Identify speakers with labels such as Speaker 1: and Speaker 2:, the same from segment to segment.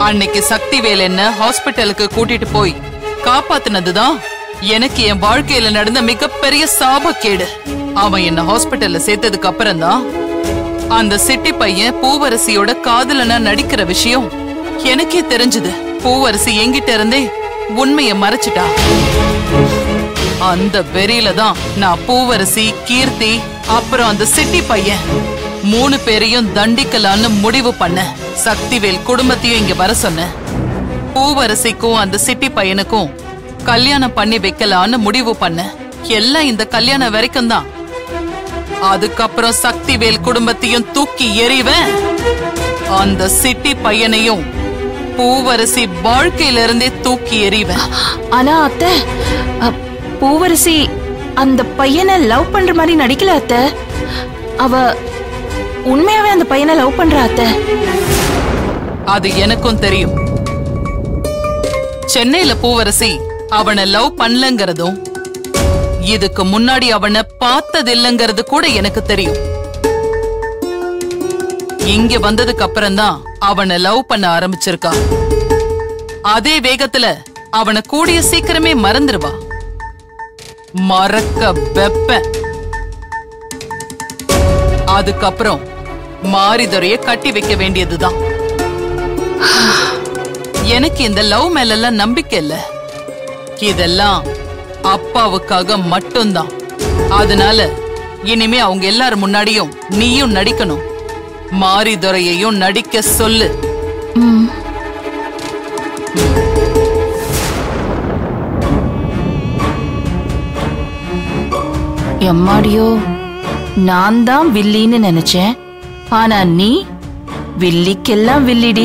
Speaker 1: அன்னைக்கு சக்திவேல் என்ன ஹாஸ்பிட்டலுக்கு கூட்டிட்டு போய் காப்பாத்துனதுதான் எனக்கு என் வாழ்க்கையில நடந்த மிகப்பெரிய சாபக்கேடு அவன் என்ன ஹாஸ்பிட்டல்ல சேர்த்ததுக்கு அப்புறம் தான் அந்த சிட்டி பையன் பூவரசியோட காதலனா நடிக்கிற விஷயம் எனக்கே தெரிஞ்சது பூவரசி என்கிட்ட இருந்தே உண்மைய மறைச்சிட்டா அந்த வெறியில தான் நான் பூவரசி கீர்த்தி அப்புறம் அந்த சிட்டி பையன் மூணு பேரையும் தண்டிக்கலான்னு முடிவு பண்ண சக்திவேல் குடும்பத்தையும் இங்க வர சொன்னேன் பூவரசிக்கும் அந்த சிட்டி பையனுக்கும் கல்யாணம் பண்ணி வைக்கலான்னு முடிவு பண்ண எல்லாம் இந்த கல்யாணம் வரைக்கும் தான் அதுக்கப்புறம் சக்திவேல் குடும்பத்தையும் தூக்கி எறிவேன் அந்த சிட்டி பையனையும் பூவரசி வாழ்க்கையில இருந்தே தூக்கி எறிவேன்
Speaker 2: ஆனா அத்தை அ, பூவரசி அந்த பையனை லவ் பண்ற மாதிரி நடிக்கல அத்தை அவ உண்மையாவே அந்த பையனை லவ் பண்றா அத்தை
Speaker 1: அது எனக்கும் தெரியும் சென்னையில பூவரசி அவனை லவ் பண்ணலங்கிறதும் இதுக்கு முன்னாடி அவனை பார்த்ததில்லைங்கிறது கூட எனக்கு தெரியும் இங்க வந்ததுக்கு அப்புறம் தான் அவனை லவ் பண்ண ஆரம்பிச்சிருக்கா அதே வேகத்துல அவனை கூடிய சீக்கிரமே மறந்துருவா மறக்க வெப்ப அதுக்கப்புறம் மாரிதுரைய கட்டி வைக்க வேண்டியதுதான் எனக்கு இந்த லவ் மேலெல்லாம் நம்பிக்கை இல்ல இதெல்லாம் அப்பாவுக்காக மட்டும்தான் அதனால இனிமே அவங்க எல்லாரும் முன்னாடியும் நீயும் நடிக்கணும் மாரிதுரையையும் நடிக்க சொல்லு
Speaker 2: ம். எம்மாடியோ நான் தான் வில்லின்னு நினைச்சேன் ஆனா நீ வில்லிக்கெல்லாம் வில்லிடி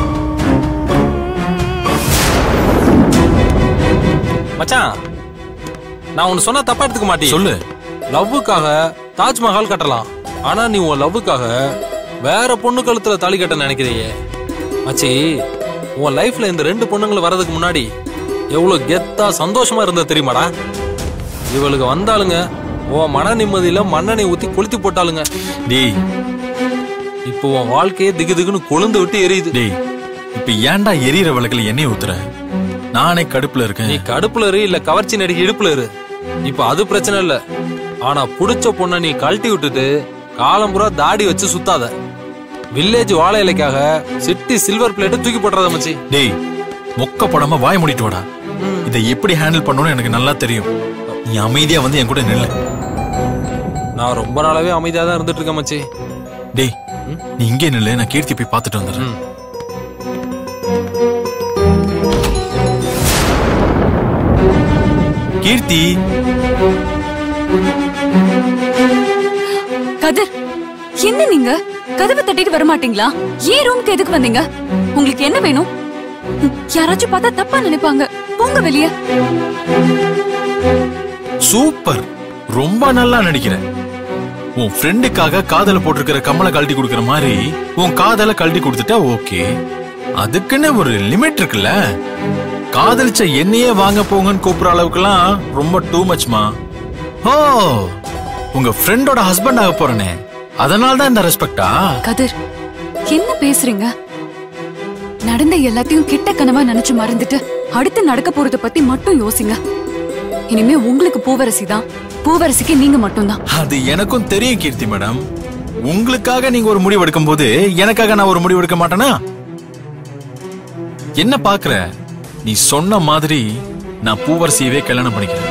Speaker 3: மச்சான் நான் ஒன்னு சொன்னா தப்பா எடுத்துக்க மாட்டேன்
Speaker 4: சொல்லு
Speaker 3: லவ்வுக்காக தாஜ்மஹால் கட்டலாம் ஆனா நீ உன் லவ்வுக்காக வேற பொண்ணு கழுத்துல தாலி கட்ட நினைக்கிறியே மச்சி உன் லைஃப்ல இந்த ரெண்டு பொண்ணுங்களை வர்றதுக்கு முன்னாடி எவ்வளவு கெத்தா சந்தோஷமா இருந்தது தெரியுமாடா இவளுக்கு வந்தாளுங்க உன் மன நிம்மதியில மண்ணெண்ணெய் ஊத்தி கொளுத்தி போட்டாளுங்க
Speaker 4: டேய்
Speaker 3: இப்போ உன் வாழ்க்கையே திகு திகுன்னு கொழுந்து விட்டு எரியுது
Speaker 4: டேய் இப்ப ஏன்டா எரியற விளக்குல எண்ணெய் ஊத்துற நானே கடுப்புல
Speaker 3: நீ
Speaker 4: இருக்கேன்
Speaker 3: கடுப்புல இரு இல்ல கவர்ச்சி நடிகை இடுப்புல இரு இப்ப அது பிரச்சனை இல்ல ஆனா புடிச்ச பொண்ண நீ கழட்டி விட்டுட்டு காலம்புறா தாடி வச்சு சுத்தாத வில்லேஜ் வாழை இலைக்காக சிட்டி சில்வர் பிளேட்டை தூக்கி போட்டுறத மச்சி
Speaker 4: டேய் மொக்க படாம வாய் மூடிட்டு வாடா இதை எப்படி ஹேண்டில் பண்ணணும்னு எனக்கு நல்லா தெரியும் நீ அமைதியா வந்து என் கூட நில்லு
Speaker 3: நான் ரொம்ப நாளாவே அமைதியா தான் இருந்துட்டு இருக்கேன் மச்சி
Speaker 4: டேய் நீ இங்கே நில்லு நான் கீர்த்தி போய் பார்த்துட்டு வந்துடுறேன்
Speaker 3: ம்.
Speaker 4: கீர்த்தி
Speaker 5: கதிர் என்ன நீங்க கதவை தட்டிட்டு வர மாட்டீங்களா ஏன் ரூம்க்கு எதுக்கு வந்தீங்க உங்களுக்கு என்ன வேணும் ம், யாராச்சும் பார்த்தா தப்பா நினைப்பாங்க போங்க வெளிய
Speaker 4: சூப்பர் ரொம்ப நல்லா நடிக்கிற உன் ஃப்ரெண்டுக்காக காதல போட்டிருக்கிற கம்மலை கழட்டி கொடுக்கிற மாதிரி உன் காதல கழட்டி கொடுத்துட்டா ஓகே அதுக்குன்னு ஒரு லிமிட் இருக்குல்ல காதலிச்ச என்னையே வாங்க போங்கன்னு கூப்பிடுற அளவுக்குலாம் ரொம்ப டூ மச்மா ஓ உங்க ஃப்ரெண்டோட ஹஸ்பண்ட் ஆக போறனே அதனால தான் இந்த ரெஸ்பெக்டா
Speaker 5: கதிர் என்ன பேசுறீங்க நடந்த எல்லாத்தையும் கிட்ட கனவா நினைச்சு மறந்துட்டு அடுத்து நடக்க போறத பத்தி மட்டும் யோசிங்க இனிமே உங்களுக்கு பூவரசி தான் பூவரசிக்கு நீங்க மட்டும்தான்
Speaker 4: அது எனக்கும் தெரியும் கீர்த்தி மேடம் உங்களுக்காக நீங்க ஒரு முடிவு எடுக்கும் போது எனக்காக நான் ஒரு முடிவு எடுக்க மாட்டேனா என்ன பாக்குற நீ சொன்ன மாதிரி நான் பூவரசியவே கல்யாணம் பண்ணிக்கிறேன்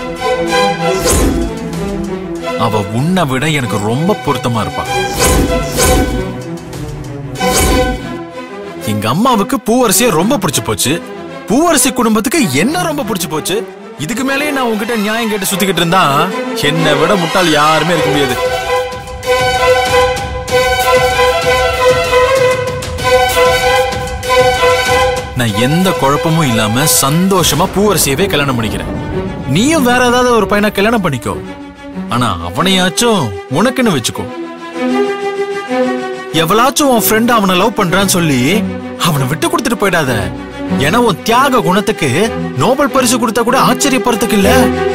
Speaker 4: அவ உன்னை விட எனக்கு ரொம்ப பொருத்தமா இருப்பா எங்க அம்மாவுக்கு பூவரசிய ரொம்ப பிடிச்சு போச்சு பூவரசி குடும்பத்துக்கு என்ன ரொம்ப பிடிச்சு போச்சு இதுக்கு மேலேயே நான் உங்ககிட்ட நியாயம் கேட்டு சுத்திக்கிட்டு இருந்தா என்னை விட முட்டாள் யாருமே இருக்க முடியாது நான் எந்த குழப்பமும் இல்லாம சந்தோஷமா பூவரசியவே கல்யாணம் பண்ணிக்கிறேன் நீயும் வேற ஏதாவது ஒரு பையனை கல்யாணம் பண்ணிக்கோ ஆனா அவனையாச்சும் உனக்குன்னு வச்சுக்கோ எவளாச்சும் உன் ஃப்ரெண்ட் அவனை லவ் பண்றான்னு சொல்லி அவனை விட்டு கொடுத்துட்டு போயிடாத ஏன்னா உன் தியாக குணத்துக்கு நோபல் பரிசு கொடுத்தா கூட ஆச்சரியப்படுறதுக்கு இல்ல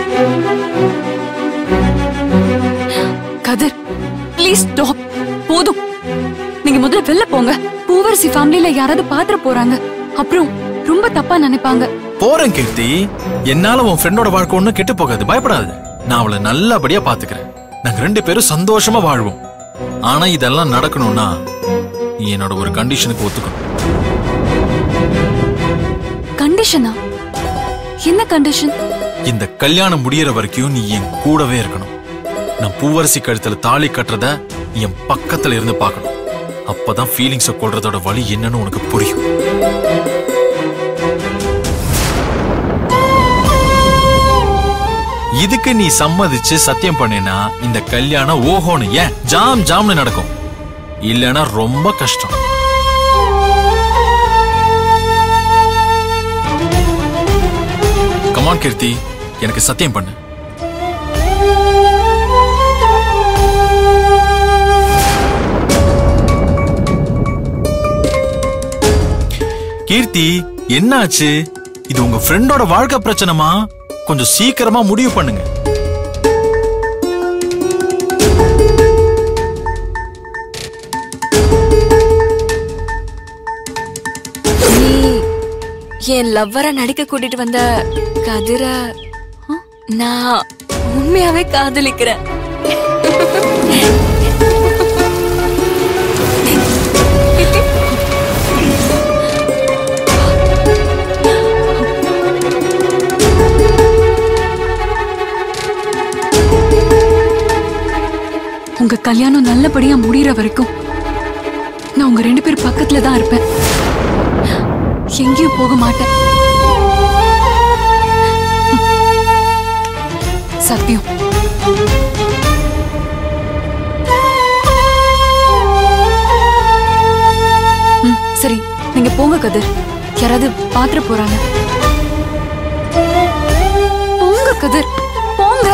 Speaker 5: கதிர் ப்ளீஸ் ஸ்டாப் போதும் நீங்க முதல்ல வெளில போங்க பூவரசி ஃபேமிலில யாராவது பாத்திர போறாங்க அப்புறம் ரொம்ப தப்பா நினைப்பாங்க
Speaker 4: போறேன் கீர்த்தி என்னால உன் ஃப்ரெண்டோட வாழ்க்கை ஒண்ணும் கெட்டு போகாது பயப்படாத நான் அவளை நல்லபடியா பாத்துக்கிறேன் நாங்க ரெண்டு பேரும் சந்தோஷமா வாழ்வோம் ஆனா இதெல்லாம் நடக்கணும்னா நீ என்னோட ஒரு கண்டிஷனுக்கு ஒத்துக்கணும்
Speaker 5: கண்டிஷனா என்ன கண்டிஷன்
Speaker 4: இந்த கல்யாணம் முடியற வரைக்கும் நீ என் கூடவே இருக்கணும் நான் பூவரசி கழுத்துல தாலி கட்டுறத நீ என் பக்கத்துல இருந்து பார்க்கணும் அப்பதான் ஃபீலிங்ஸ கொள்றதோட வழி என்னன்னு உனக்கு புரியும் இதுக்கு நீ சம்மதிச்சு சத்தியம் பண்ணினா இந்த கல்யாணம் ஓஹோன்னு ஏன் ஜாம் ஜாம்னு நடக்கும் இல்லனா ரொம்ப கஷ்டம் கமான் கீர்த்தி எனக்கு சத்தியம் பண்ணு கீர்த்தி என்னாச்சு இது உங்க ஃப்ரெண்டோட வாழ்க்கை பிரச்சனைமா கொஞ்சம் சீக்கிரமா முடிவு பண்ணுங்க
Speaker 6: நீ என் லவ்வரா நடிக்க கூட்டிட்டு வந்த கதிர நான் உண்மையாவே காதலிக்கிறேன்
Speaker 5: உங்க கல்யாணம் நல்லபடியா முடியற வரைக்கும் நான் உங்க ரெண்டு பேர் பக்கத்துல தான் இருப்பேன் எங்கேயும் போக மாட்டேன் சத்தியம் ம், சரி நீங்க போங்க கதிர் யாராவது பாத்திர போறாங்க போங்க கதிர் போங்க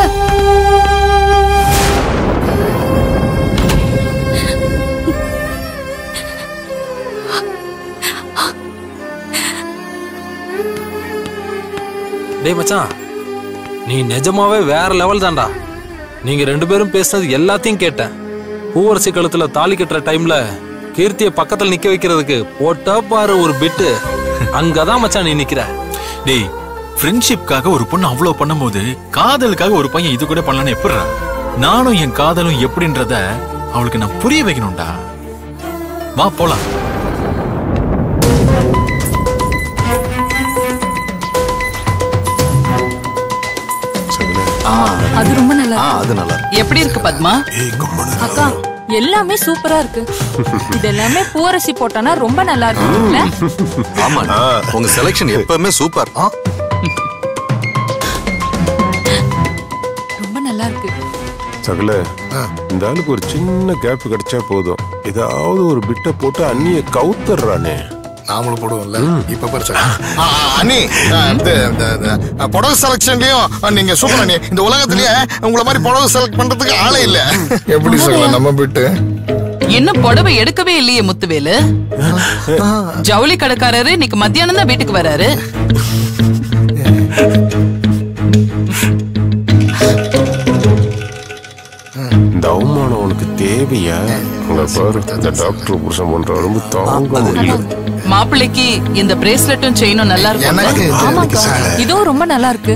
Speaker 3: டேய் மச்சான் நீ நிஜமாவே வேற லெவல் தான்டா நீங்க ரெண்டு பேரும் பேசுனது எல்லாத்தையும் கேட்டேன் பூவரசி கழுத்துல தாலி கட்டுற டைம்ல கீர்த்திய பக்கத்துல நிக்க வைக்கிறதுக்கு போட்டா பாரு ஒரு பிட்டு அங்கதான் மச்சான் நீ நிக்கிற
Speaker 4: டேய் ஃப்ரெண்ட்ஷிப்காக ஒரு பொண்ணு அவ்வளவு பண்ணும்போது காதலுக்காக ஒரு பையன் இது கூட பண்ணலன்னு எப்படிடா நானும் என் காதலும் எப்படின்றத அவளுக்கு நான் புரிய வைக்கணும்டா வா போலாம்
Speaker 5: அது ரொம்ப நல்லா
Speaker 7: ஆ அது நல்லா இருக்கு.
Speaker 1: எப்படி இருக்கு பத்மா
Speaker 8: அக்கா எல்லாமே சூப்பரா இருக்கு இது எல்லாமே பூவரசி போட்டானா ரொம்ப நல்லா இருக்கும்ல
Speaker 7: ஆமா உங்க செலெக்ஷன் எப்பவுமே சூப்பர்
Speaker 8: ரொம்ப நல்லா இருக்கு
Speaker 9: சகல இந்த ஆளுக்கு ஒரு சின்ன கேப் கிடைச்சா போதும் ஏதாவது ஒரு பிட்டை போட்டு அண்ணிய கவுத்துறானே
Speaker 10: நாமளும் போடுவோம்ல இப்ப பரிசு அண்ணி ஆ, இந்த இந்த, இந்த, புடவை செலக்ஷன்லயும் நீங்க சூப்பர் அண்ணி இந்த உலகத்திலேயே உங்களை மாதிரி புடவை செலக்ட் பண்றதுக்கு ஆளே இல்ல எப்படி சொல்லலாம் நம்ம பிட்டு
Speaker 1: இன்னும் புடவை எடுக்கவே இல்லையே முத்துவேலு ஜவுளி கடைக்காரரு இன்னைக்கு மத்தியானம் தான் வீட்டுக்கு வராரு
Speaker 9: இந்த அவமானம் உனக்கு தேவையா அங்க பாரு இந்த டாக்டர் புருஷன் பண்ற ரொம்ப தாங்க முடியல
Speaker 1: மாப்பிள்ளைக்கு இந்த பிரேஸ்லெட்டும் செயினும் நல்லா
Speaker 10: எனக்கு
Speaker 1: இருக்கும்
Speaker 10: இது- எனக்கு ச-
Speaker 8: இதுவும் ரொம்ப நல்லா இருக்கு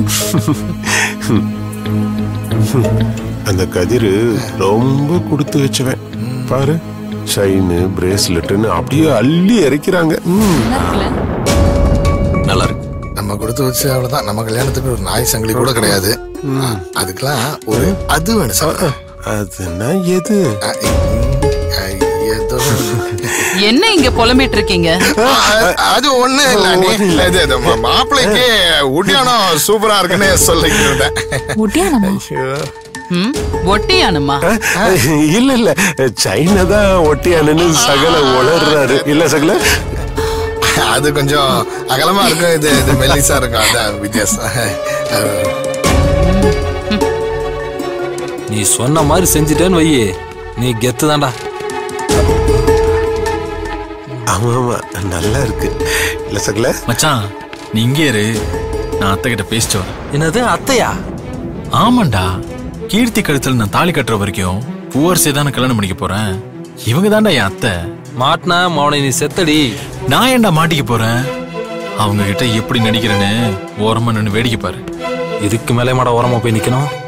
Speaker 9: அந்த கதிரு ரொம்ப கொடுத்து வச்சவன் பாரு ஷைனு பிரேஸ்லெட்னு அப்படியே அள்ளி இறக்கிறாங்க ம்.
Speaker 8: நல்லா இருக்குல்ல
Speaker 7: நல்லா இருக்கு
Speaker 10: நம்ம கொடுத்து வச்சு அவ்வளவுதான் நம்ம கல்யாணத்துக்கு ஒரு நாய் சங்கிலி கூட கிடையாது ஆ, அதுக்கெல்லாம் ஒரு அது வேணும் சார்
Speaker 9: அதுனா எது
Speaker 10: ஆ, ம், ஆ, ஏதோ
Speaker 1: என்ன இங்க புலம்பிட்டு இருக்கீங்க
Speaker 10: ஆ, அது ஒண்ணு இல்ல அண்ணி. இது இது, மா- மாப்பிள்ளைக்கு உட்டியானம் சூப்பரா இருக்குன்னு சொல்லிக்கிட்டு இருந்தேன்
Speaker 8: ஒட்டியானமா
Speaker 10: ஐயோ.
Speaker 1: ம், ஒட்டியானுமா
Speaker 9: இல்ல இல்ல சைனா தான் ஒட்டியானு சகல உளர்றாரு இல்ல சகல
Speaker 10: அது கொஞ்சம் அகலமா இருக்கும் இது இது மெல்லிசா இருக்கும் அதான் வித்தியாசம் அஹ்,
Speaker 3: நீ சொன்ன மாதிரி செஞ்சுட்டேன்னு வையே நீ கெத்து தான்டா
Speaker 9: ஆமா ஆமா நல்லா இருக்கு இல்ல சகல
Speaker 4: மச்சான் நீ இங்கே இரு நான் அத்தை கிட்ட பேசிட்டு வரேன்
Speaker 3: என்னது அத்தையா
Speaker 4: ஆமாண்டா கீர்த்தி கழுத்துல நான் தாலி கட்டுற வரைக்கும் பூவரசே தானே கல்யாணம் பண்ணிக்க போறேன் இவங்க தான்டா என் அத்தை
Speaker 3: மாட்டினா மவனை நீ செத்தடி
Speaker 4: நான் ஏன்டா மாட்டிக்க போறேன் அவங்க கிட்ட எப்படி நடிக்கிறேன்னு ஓரமா நின்னு வேடிக்கை பாரு
Speaker 3: இதுக்கு மேலே மாட ஓரமா போய் நிக்கணும்